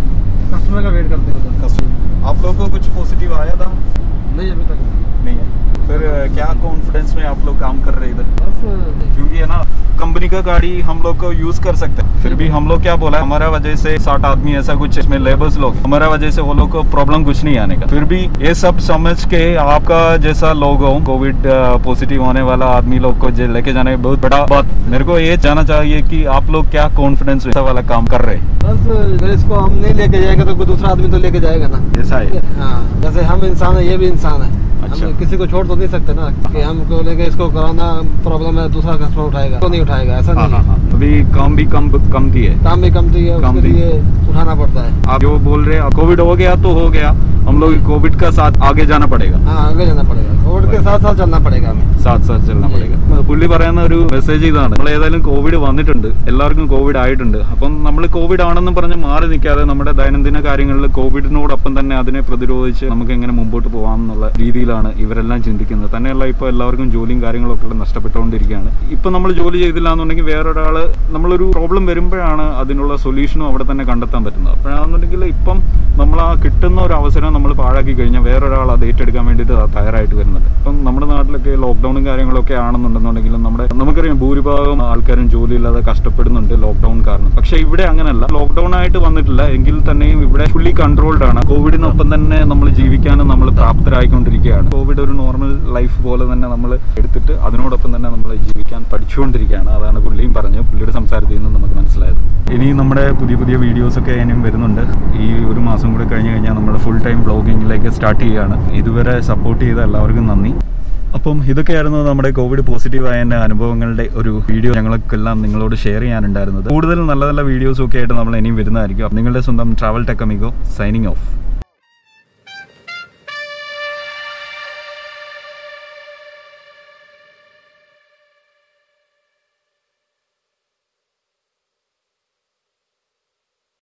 [SPEAKER 2] कस्टमर का वेट करते हैं
[SPEAKER 5] कस्टमर आप लोगों को कुछ पॉजिटिव आया था
[SPEAKER 2] नहीं अभी तक
[SPEAKER 5] नहीं है फिर अ, क्या कॉन्फिडेंस में आप लोग काम कर रहे हैं इधर
[SPEAKER 2] बस
[SPEAKER 5] क्योंकि है ना कंपनी का गाड़ी हम लोग को यूज कर सकते हैं फिर भी हम लोग क्या बोला है, हमारा वजह से साठ आदमी ऐसा कुछ इसमें लेबर्स लोग हैं। हमारा वजह से वो लोग को प्रॉब्लम कुछ नहीं आने का फिर भी ये सब समझ के आपका जैसा लोग हो कोविड पॉजिटिव होने वाला आदमी लोग को जे- लेके जाने बहुत बड़ा बात मेरे को ये जानना चाहिए कि आप लोग क्या कॉन्फिडेंस ऐसा वाला काम कर रहे हैं
[SPEAKER 2] बस अगर इसको हम नहीं लेके जाएंगे तो कोई दूसरा आदमी तो लेके जाएगा ना
[SPEAKER 5] ऐसा है
[SPEAKER 2] हाँ जैसे हम इंसान है ये भी इंसान है
[SPEAKER 5] अच्छा।
[SPEAKER 2] हम किसी को छोड़ तो नहीं सकते ना कि हमको लेके इसको कोरोना प्रॉब्लम है दूसरा कस्टमर उठाएगा तो नहीं उठाएगा ऐसा
[SPEAKER 5] हाँ
[SPEAKER 2] नहीं
[SPEAKER 5] हाँ
[SPEAKER 2] है।
[SPEAKER 5] हाँ अभी काम भी कम कम की है
[SPEAKER 2] काम भी कम चाहिए
[SPEAKER 5] काम
[SPEAKER 2] उसके
[SPEAKER 5] भी।
[SPEAKER 2] लिए उठाना पड़ता है
[SPEAKER 5] आप जो बोल रहे हैं कोविड हो गया तो हो गया हम लोग कोविड का साथ आगे जाना पड़ेगा
[SPEAKER 2] हाँ आगे जाना पड़ेगा कोविड के साथ साथ चलना पड़ेगा हमें
[SPEAKER 5] സാത്ത് സാത്ത് ചെല്ലാൻ പറ്റുക പുള്ളി പറയുന്ന ഒരു മെസ്സേജ് ഇതാണ് നമ്മൾ ഏതായാലും കോവിഡ് വന്നിട്ടുണ്ട് എല്ലാവർക്കും കോവിഡ് ആയിട്ടുണ്ട് അപ്പം നമ്മൾ കോവിഡ് ആണെന്ന് പറഞ്ഞ് മാറി നിൽക്കാതെ നമ്മുടെ ദൈനംദിന കാര്യങ്ങളിൽ കോവിഡിനോടൊപ്പം തന്നെ അതിനെ പ്രതിരോധിച്ച് നമുക്ക് എങ്ങനെ മുമ്പോട്ട് പോകാം എന്നുള്ള രീതിയിലാണ് ഇവരെല്ലാം ചിന്തിക്കുന്നത് തന്നെയല്ല ഇപ്പോൾ എല്ലാവർക്കും ജോലിയും കാര്യങ്ങളൊക്കെ ഇവിടെ നഷ്ടപ്പെട്ടുകൊണ്ടിരിക്കുകയാണ് ഇപ്പം നമ്മൾ ജോലി ചെയ്തില്ല എന്നുണ്ടെങ്കിൽ വേറൊരാൾ നമ്മളൊരു പ്രോബ്ലം വരുമ്പോഴാണ് അതിനുള്ള സൊല്യൂഷനും അവിടെ തന്നെ കണ്ടെത്താൻ പറ്റുന്നത് അപ്പോഴാണെന്നുണ്ടെങ്കിൽ ഇപ്പം നമ്മൾ ആ കിട്ടുന്ന ഒരു അവസരം നമ്മൾ പാഴാക്കി കഴിഞ്ഞാൽ വേറൊരാൾ അത് ഏറ്റെടുക്കാൻ വേണ്ടിയിട്ട് തയ്യാറായിട്ട് വരുന്നുണ്ട് ഇപ്പം നമ്മുടെ നാട്ടിലൊക്കെ ലോക്ക്ഡൌണും കാര്യങ്ങളൊക്കെ ആണെന്നുണ്ടെന്നുണ്ടെങ്കിലും നമ്മുടെ നമുക്കറിയാം ഭൂരിഭാഗം ആൾക്കാരും ജോലിയില്ലാതെ കഷ്ടപ്പെടുന്നുണ്ട് ലോക്ക്ഡൌൺ കാരണം പക്ഷേ ഇവിടെ അങ്ങനെയല്ല ലോക്ക്ഡൌൺ ആയിട്ട് വന്നിട്ടില്ല എങ്കിൽ തന്നെയും ഇവിടെ ഫുള്ളി കൺട്രോൾഡ് ആണ് കോവിഡിനൊപ്പം തന്നെ നമ്മൾ ജീവിക്കാനും നമ്മൾ പ്രാപ്തരായിക്കൊണ്ടിരിക്കുകയാണ് കോവിഡ് ഒരു നോർമൽ ലൈഫ് പോലെ തന്നെ നമ്മൾ എടുത്തിട്ട് അതിനോടൊപ്പം തന്നെ നമ്മൾ ജീവിക്കാൻ പഠിച്ചുകൊണ്ടിരിക്കുകയാണ് അതാണ് പുള്ളിയും പറഞ്ഞത് പുള്ളിയുടെ സംസാരത്തിൽ നിന്ന് നമുക്ക് മനസ്സിലായത് ഇനി നമ്മുടെ പുതിയ പുതിയ വീഡിയോസ് ഒക്കെ ഇനിയും വരുന്നുണ്ട് ഈ ഒരു മാസം കൂടെ കഴിഞ്ഞ് കഴിഞ്ഞാൽ നമ്മൾ ഫുൾ ടൈം ബ്ലോഗിങ്ങിലേക്ക് സ്റ്റാർട്ട് ചെയ്യുകയാണ് ഇതുവരെ സപ്പോർട്ട് ചെയ്ത എല്ലാവർക്കും നന്ദി അപ്പം ഇതൊക്കെയായിരുന്നു നമ്മുടെ കോവിഡ് പോസിറ്റീവ് ആയ എൻ്റെ അനുഭവങ്ങളുടെ ഒരു വീഡിയോ ഞങ്ങൾക്കെല്ലാം നിങ്ങളോട് ഷെയർ ചെയ്യാനുണ്ടായിരുന്നത് കൂടുതൽ നല്ല നല്ല വീഡിയോസും ഒക്കെ ആയിട്ട് നമ്മൾ ഇനിയും വരുന്നതായിരിക്കും അപ്പം നിങ്ങളുടെ സ്വന്തം ട്രാവൽ ടെക്കമിഗോ സൈനിങ് ഓഫ്